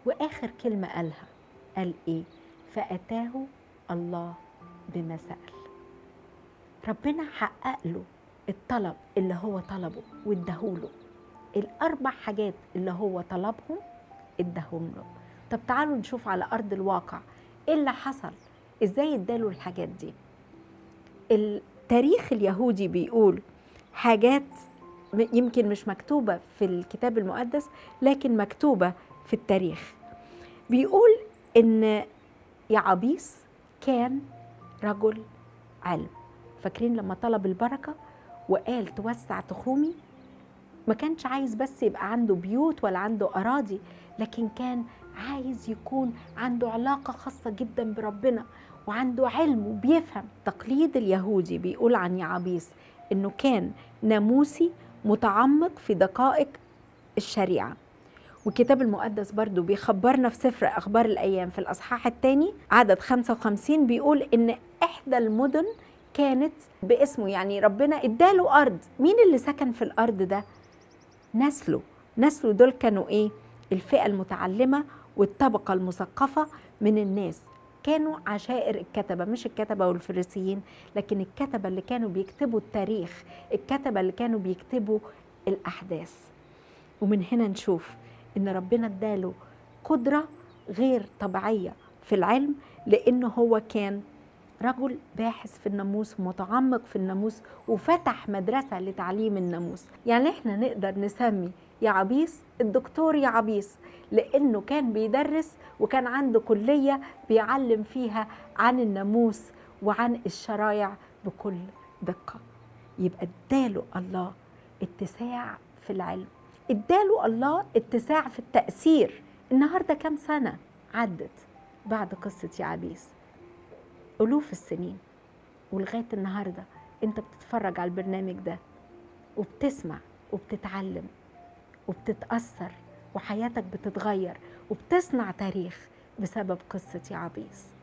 واخر كلمه قالها قال ايه فاتاه الله بما سال ربنا حقق له الطلب اللي هو طلبه واداهوله الاربع حاجات اللي هو طلبهم اداهم له طب تعالوا نشوف على ارض الواقع ايه اللي حصل ازاي اداله الحاجات دي التاريخ اليهودي بيقول حاجات يمكن مش مكتوبة في الكتاب المقدس لكن مكتوبة في التاريخ بيقول إن يعابيس كان رجل علم فاكرين لما طلب البركة وقال توسع تخومي ما كانش عايز بس يبقى عنده بيوت ولا عنده أراضي لكن كان عايز يكون عنده علاقة خاصة جدا بربنا وعنده علم وبيفهم تقليد اليهودي بيقول عن يعابيس انه كان ناموسي متعمق في دقائق الشريعه والكتاب المقدس برضو بيخبرنا في سفر أخبار الأيام في الأصحاح الثاني عدد 55 بيقول إن إحدى المدن كانت باسمه يعني ربنا اداله أرض مين اللي سكن في الأرض ده؟ نسله نسله دول كانوا إيه؟ الفئة المتعلمة والطبقة المثقفة من الناس كانوا عشائر الكتبة مش الكتبة والفريسيين لكن الكتبة اللي كانوا بيكتبوا التاريخ الكتبة اللي كانوا بيكتبوا الأحداث ومن هنا نشوف إن ربنا اداله قدرة غير طبيعية في العلم لأنه هو كان رجل باحث في الناموس ومتعمق في الناموس وفتح مدرسة لتعليم الناموس يعني احنا نقدر نسمي يا عبيس الدكتور يا عبيس لأنه كان بيدرس وكان عنده كلية بيعلم فيها عن الناموس وعن الشرايع بكل دقة يبقى اداله الله اتساع في العلم اداله الله اتساع في التأثير النهاردة كام سنة عدت بعد قصة يعابيس ألوف السنين ولغاية النهاردة أنت بتتفرج على البرنامج ده وبتسمع وبتتعلم وبتتأثر وحياتك بتتغير وبتصنع تاريخ بسبب قصة يعابيس